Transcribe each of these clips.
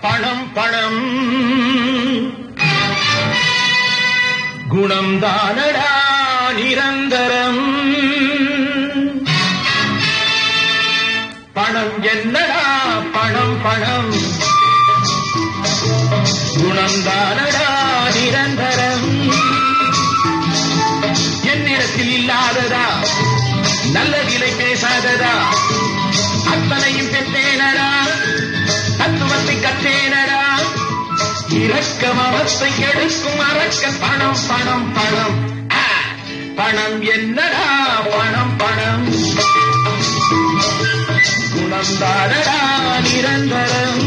பணம் பணம் குணம் தானடா நிரந்தரம் பணம் என்னடா பணம் பணம் குணம் தானடா நிரந்தரம் என்னிடத்தில் இல்லாததா நல்லதிலை பேசாததா அத்தனையும் பெற்றேனடா தத்துவத்தை கற்றேனடா இரக்க மமத்தை கெடுக்கும் அரக்க பணம் பணம் பணம் ஆ, பணம் என்னடா பணம் பணம் குணம் தானடா நிரந்தரம்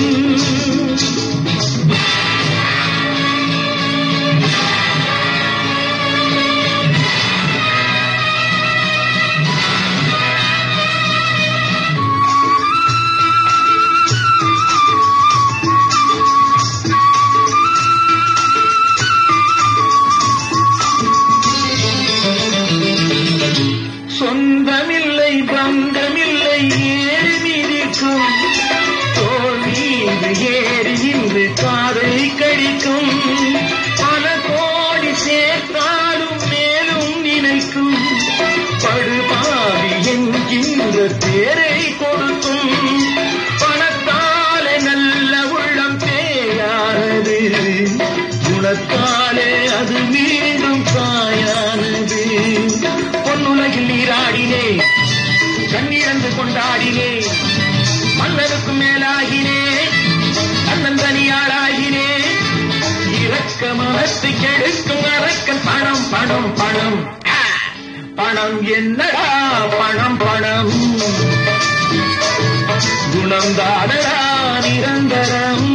சொந்தமில்லை பந்தமில்லை ஏறி மிதிக்கும் தோல் மீது ஏறி நின்று காதை கடிக்கும் பல கோடி சேர்த்தாலும் மேலும் நினைக்கும் படுபாவி என்கின்ற பேரை கொடுக்கும் பணத்தாலே நல்ல உள்ளம் தேயானது குணத்தாலே அது மீண்டும் தாயானது பொன்னுலகில் நீராடினே கண்ணிழந்து கொண்டாடினே மன்னருக்கு மேலாகினே அண்ணன் தனியாளாகினே இரக்க மனத்தை கெடுக்கும் அரக்கன் பணம் பணம் பணம் ஆ, பணம் என்னடா பணம் பணம் குணம் தானடா நிரந்தரம்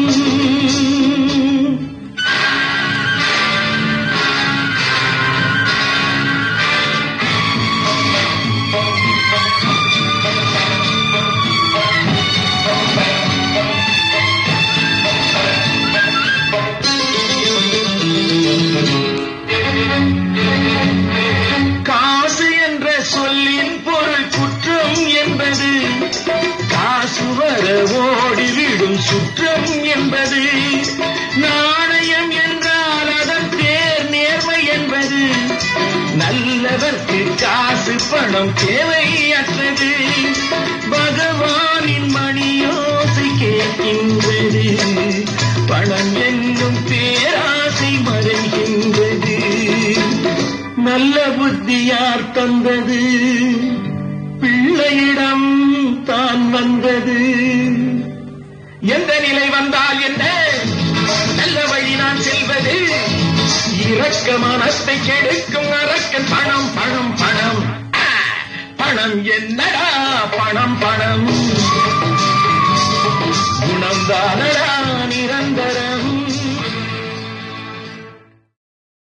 காசு என்ற சொல்லின் பொருள் குற்றம் என்பது காசு வர ஓடிவிடும் சுற்றம் என்பது நாணயம் என்றால் அதன் பேர் நேர்மை என்பது நல்லவர்க்கு காசு பணம் தேவையற்றது பகவானின் மணியோசை கேட்கின்றது பணம் என்னும் பேராசை மறைகின்றது நல்ல புத்தி யார் தந்தது பிள்ளையிடம் தான் வந்தது எந்த நிலை வந்தால் என்ன நல்ல வழி நான் செல்வது இரக்க மனத்தை கெடுக்கும் அரக்கன் பணம் பணம் பணம் ஆ, பணம் என்னடா பணம் பணம் குணம் தானடா